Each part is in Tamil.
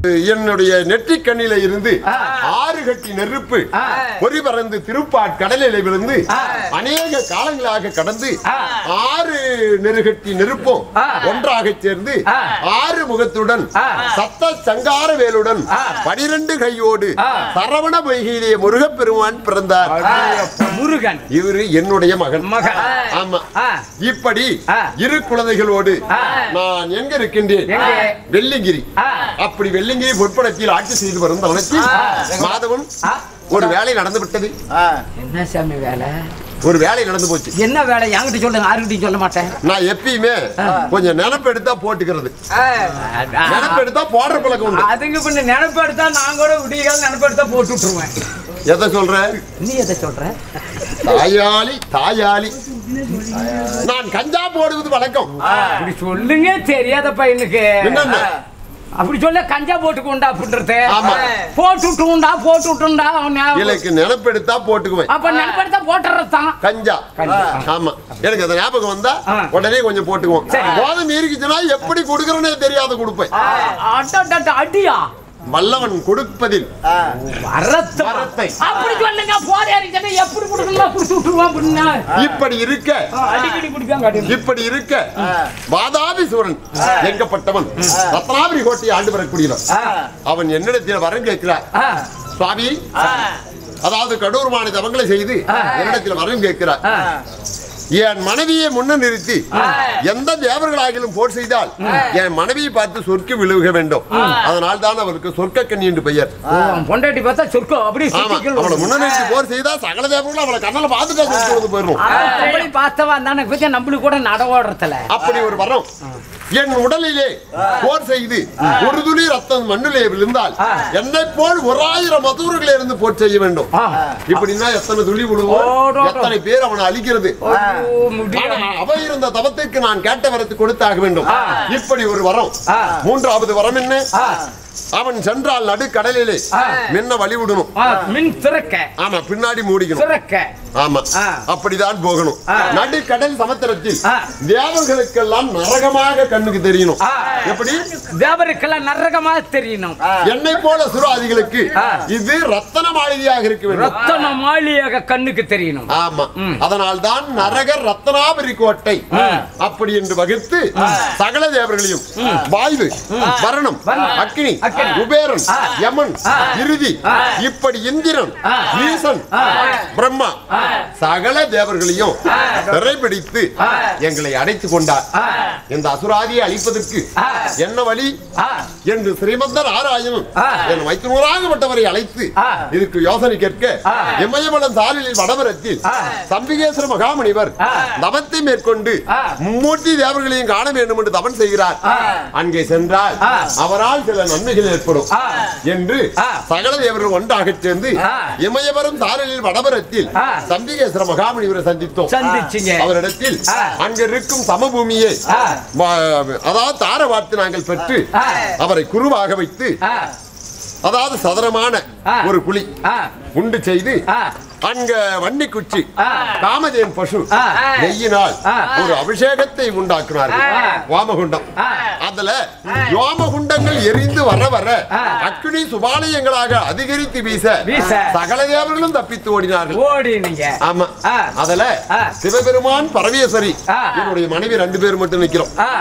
என்னுடைய நெற்றிக் கண்ணில இருந்து ஆறு கட்டி நெருப்பு பொறி பறந்து திருப்பாட் கடலில் விழுந்து அநேக காலங்களாக கடந்து ஆறு நெருகட்டி நெருப்பும் ஒன்றாக சேர்ந்து ஆறு முகத்துடன் சத்த சங்கார வேலுடன் பனிரெண்டு கையோடு சரவண பொய்கையிலே முருகப்பெருமான் பிறந்தார் முருகன் இவரு என்னுடைய மகன் மகன் ஆமா ஆ. இப்படி ஆ. இரு குழந்தைகளோடு ஆ. நான் எங்க இருக்கின்றேன் எங்கே? வெள்ளிங்கிரி ஆ. அப்படி வெள்ளிங்கிரி பொற்படத்தில் ஆட்சி செய்து வரும் தருணத்தில் மாதவன் ஆ. ஒரு வேலை நடந்து விட்டது என்ன சாமி வேலை ஒரு வேலை நடந்து போச்சு என்ன வேலை என்கிட்ட சொல்லுங்க யாருக்கிட்டையும் சொல்ல மாட்டேன் நான் எப்பயுமே கொஞ்சம் நினப்பு எடுத்தா போட்டுக்கிறது நினப்பு எடுத்தா போடுற பழக்கம் உண்டு அதுங்க பின்ன நினைப்பு எடுத்தா நான் கூட விடியகால நினைப்பு எடுத்தா போட்டு விட்டுருவேன் எதை சொல்ற நீ எதை சொல்ற தாயாளி தாயாளி நான் கஞ்சா போடுவது வழக்கம் அப்படி சொல்லுங்க தெரியாத பையனுக்கு என்னென்ன அப்படி சொல்ல கஞ்சா போட்டுக்கோண்டா அப்படின்றது ஆமா. போட்டு விட்டுண்டா போட்டு விட்டுண்டா எனக்கு நினப்பு எடுத்தா போட்டுக்குவேன் அப்ப நினைப்படுத்தா போட்டுறதான் கஞ்சா ஆமா எனக்கு அந்த ஞாபகம் வந்தா ஆ. உடனே கொஞ்சம் போட்டுக்குவோம் சரி. போதை மீறிக்குச்சுன்னா எப்படி கொடுக்கறனே தெரியாத கொடுப்பேன் அட அடியா வல்லவன் கொடுப்பதில் வரத்து வரத்தை. அப்படி சொல்லுங்க போதே அடிச்சா எப்படி கொடுக்கணும் கொடுத்து விட்டுருவோம் அப்படின்னா இப்படி இருக்க அடிக்கடி குடிக்காங்க அடி இப்படி இருக்க வாதாபிசூரன் எங்கப்பட்டவன் ரத்னாபுரி கோட்டையை ஆண்டு வரக்கூடியவன் அவன் என்னிடத்தில் வரம் கேட்கிறார் ஆ, சுவாமி அதாவது கடூரமான தவங்களை செய்து என்னிடத்தில் வரம் கேட்கிறார் ஆ. என் மனைவியை முன்ன நிறுத்தி எந்த தேவர்களாகிலும் போர் செய்தால் என் மனைவியை பார்த்து சொர்க்க விழுக வேண்டும் அதனால் தான் அவருக்கு சொர்க்க கண்ணி என்று பெயர் ஓ, அவன் பொண்டாட்டி பார்த்தா சொர்க்கம் அப்படி ஆமா சுத்திக்கிட்டு அவளை முன்ன நிறுத்தி போர் செய்தா சகல தேவர்களும் அவளை கண்ணால பார்த்துட்டா சொர்க்க விழுந்து போயிடும் அப்படி பார்த்தவா தானே பத்தி நம்மளுக்கு கூட நட ஓடுறதுல அப்படி ஒரு வரம் என் உடலிலே போர் செய்து ஒரு துளி ரத்தம் மண்ணிலே விழுந்தால் என்னை போல் ஒரு ஆயிரம் மதுவர்களை இருந்து போர் செய்ய வேண்டும் ஆ. இப்படின்னா எத்தனை துளி விழுவோம் ஓடோடும். எத்தனை பேர் அவனை அழிக்கிறது ஓ, முடியும் ஆனா, அவ இருந்த தவத்துக்கு நான் கேட்ட வரத்து கொடுத்தாக வேண்டும் ஆ. இப்படி ஒரு வரம் ஆ. மூன்றாவது வரம் என்ன ஆ. அவன் சென்றால் நடுக்கடலிலே ஆ. மின்ன வழி விடணும் ஆ, மின் திறக்க ஆமா பின்னாடி மூடிக்கணும் திறக்க ஆமா ஆ. அப்படிதான் போகணும் ஆ. நடுக்கடல் சமுத்திரத்தில் ஆ. தேவர்களுக்கெல்லாம் நரகமாக கண்ணுக்கு தெரியணும் ஆ. எப்படி தேவருக்கெல்லாம் நரகமா தெரியணும் என்னை போல சுராதிகளுக்கு ஆ. இது ரத்தன மாளிகையாக இருக்க வேண்டும் ரத்தன மாளியாக கண்ணுக்கு தெரியணும் ஆமா அதனால் தான் நரக ரத்னாபரி கோட்டை அப்படி என்று வகுத்து சகல தேவர்களையும் வாயு வரணம் அக்னி அக்கினி. குபேரன் யமன் இறுதி இப்படி இந்திரன் ஈசன் பிரம்மா சகல தேவர்களையும் சிறைபிடித்து எங்களை அடைத்துக் கொண்டார் இந்த அசுராதியை அழிப்பதற்கு என்ன வழி ஆ, என்று ஸ்ரீமந்தர் ஆராயணும் ஆ. என் வைத்துனராகப்பட்டவரை அழைத்து ஆ. இதற்கு யோசனை கேட்க ஆ. இமயமலம் சாலில் வடபுறத்தில் ஆ. சம்பிகேஸ்வர மகாமுனிவர் ஆ. தவத்தை மேற்கொண்டு ஆ. மும்மூர்த்தி தேவர்களையும் காண வேண்டும் என்று தவம் செய்கிறார் ஆ. அங்கே சென்றால் ஆ. அவரால் சில நன்மைகள் ஏற்படும் ஆ. என்று ஆ. சகல தேவர்கள் ஒன்றாக சேர்ந்து ஆ. இமயவரம் சாரலில் வடபுறத்தில் ஆ. சம்பிகேஸ்வர மகாமுனிவரை சந்தித்தோம் சந்திச்சீங்க அவரிடத்தில் ஆ. அங்க இருக்கும் சமபூமியை ஆ. வா- அதாவது தார வார்த்து நாங்கள் பெற்று ஆ. அவரை குருவாக வைத்து ஆ, அதாவது சதுரமான ஆ. ஒரு குழி ஆ, உண்டு செய்து ஆ, அங்க வன்னி குச்சி ஆ. காமதேன் பசு ஆ. நெய்யினால் ஆ. ஒரு அபிஷேகத்தை உண்டாக்குனார்கள் ஆ. வாமகுண்டம் ஆ. அதுல யோமகுண்டங்கள் எரிந்து வர வர ஆ. அக்னி சுபாலயங்களாக அதிகரித்து வீச வீச. சகல தேவர்களும் தப்பித்து ஓடினார்கள் ஓடினீங்க ஆமா ஆ. அதுல ஆ. சிவபெருமான் பரமேஸ்வரி ஆ. என்னுடைய மனைவி ரெண்டு பேர் மட்டும் நிக்கிறோம் ஆ,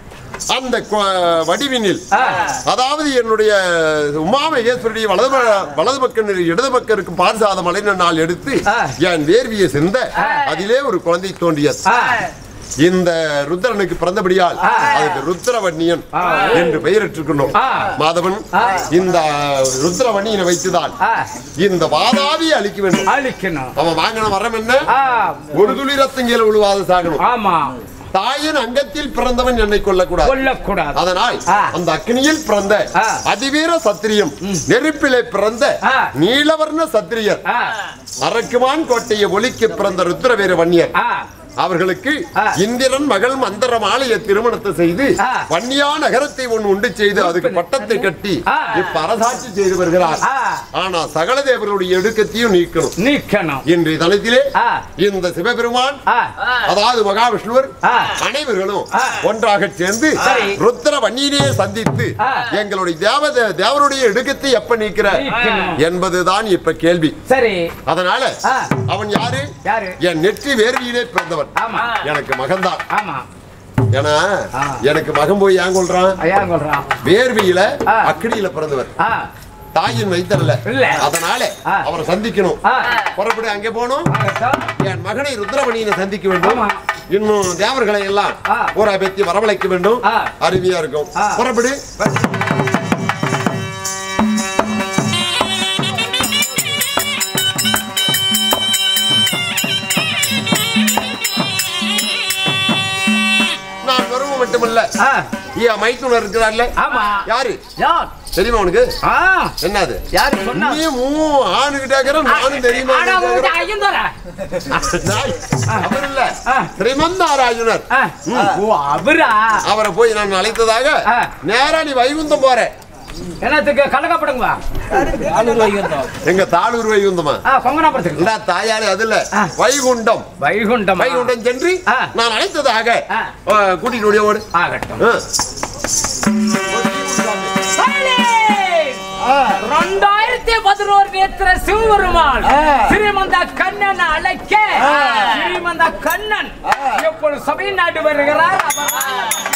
அந்த கொ- வடிவினில் ஆ. அதாவது என்னுடைய உமாமகேஸ்வரனுடைய வலது ப- வலது பக்கம் இடது பக்கம் இருக்கும் பார்சாத மலைன நாள் எடுத்து ஆ. என் வேர்வியை சிந்த அதிலே ஒரு குழந்தை தோன்றியது ஆ, இந்த ருத்ரனுக்கு பிறந்தபடியால் ஆ. அதுக்கு ருத்ரவன்னியன் ஆ. என்று பெயரிட்டிருக்கணும் ஆ. மாதவன் ஆ. இந்த ருத்ரவன்னியனை வைத்துதான் ஆ, இந்த வாதாவியை அழிக்க வேண்டும் அழிக்கணும் அவன் வாங்கின வரம் என்ன ஆ, ஒரு துளி ரத்தம் கீழே விழுவாத சாகணும் ஆமா தாயின் அங்கத்தில் பிறந்தவன் என்னை கொல்லக்கூடாது கொல்லக்கூடாது அதனால் ஆ. அந்த அக்னியில் பிறந்த ஆ. அதிவீர சத்திரியம் நெருப்பிலே பிறந்த ஆ. நீலவர்ண சத்திரியர் ஆ, அரக்குமான் கோட்டையை ஒலிக்க பிறந்த ருத்ரவீர வன்னியர் ஆ, அவர்களுக்கு ஆ. இந்திரன் மகள் மந்திரமாலய திருமணத்தை செய்து ஆ. வன்னியா நகரத்தை ஒன்று உண்டு செய்து அதுக்கு பட்டத்தை கட்டி ஆ. இப்ப அரசாட்சி செய்து வருகிறார் ஆ. ஆனா சகல தேவர்களுடைய எடுக்கத்தையும் நீக்கணும் நீக்கணும் இன்றைய தளத்திலே ஆ. இந்த சிவபெருமான் ஆ, அதாவது மகாவிஷ்ணுவர் ஆ. அனைவர்களும் ஆ. ஒன்றாக சேர்ந்து சரி. ருத்ர வன்னியிலே சந்தித்து ஆ. எங்களுடைய தேவ தேவருடைய எடுக்கத்தை எப்ப நீக்கிற நீக்கணும். என்பதுதான் இப்ப கேள்வி சரி அதனால ஆ. அவன் யாரு யாரு என் நெற்றி வேர்வியிலே பிறந்தவன் ஆமா எனக்கு மகன்தான் ஆமா ஏன்னா ஆ. எனக்கு மகன் போய் ஏன் கொள்றான் ஐயா சொல்றான் வேர்வியில ஆ. அக்கினியில பிறந்தவர் ஆ தாயின் வைத்தல்ல இல்ல. அதனால ஆ. அவரை சந்திக்கணும் ஆ புறப்படி அங்கே போகணும் ஆகட்டும். என் மகனை ருத்ரமணியினை சந்திக்க வேண்டும் ஆமா. இன்னும் தேவர்களை எல்லாம் ஆ. ஊரா பெத்தி வரவழைக்க வேண்டும் ஆ. அருமையா இருக்கும் ஆ. புறப்படு நான் வருவம் மட்டுமல்ல ஆ என் மைத்துனர் இருக்கிறார்ல ஆமா யாரு யார் தெரியுமா உனக்கு ஆ என்னது யாரு சொன்னா நீ மூ ஆணுகிட்டாக்கிற நானும் தெரியுமா ஆனா உங்ககிட்ட ஐயம் தர நாய். அவர் இல்ல ஆ. ஸ்ரீமந்தாராயணர் ஆ, ஓ அவரா அவரை போய் நான் அழைத்ததாக ஆ. நேரா நீ வைகுந்தம் போற என்னத்துக்கு கலக்கப்படுங்களா எங்க தாளூர் வைகுந்தமா ஆ கொங்கனாபுரத்துக்கு இல்ல தாயாரே அது இல்ல ஆ. வைகுண்டம் வைகுண்டம் வைகுண்டம் சென்று ஆ. நான் அழைத்ததாக ஆ. ஆ, கூட்டிட்டு ஓடி ஓடு ஆகட்டும் ஆ. ரெண்டாயிரத்தி பதினோரு நேத்திர சிவபெருமான் ஸ்ரீமந்த கண்ணன் அழைக்க ஸ்ரீமந்த கண்ணன் எப்பொழுது சபை நாடு வருகிறார் அவர்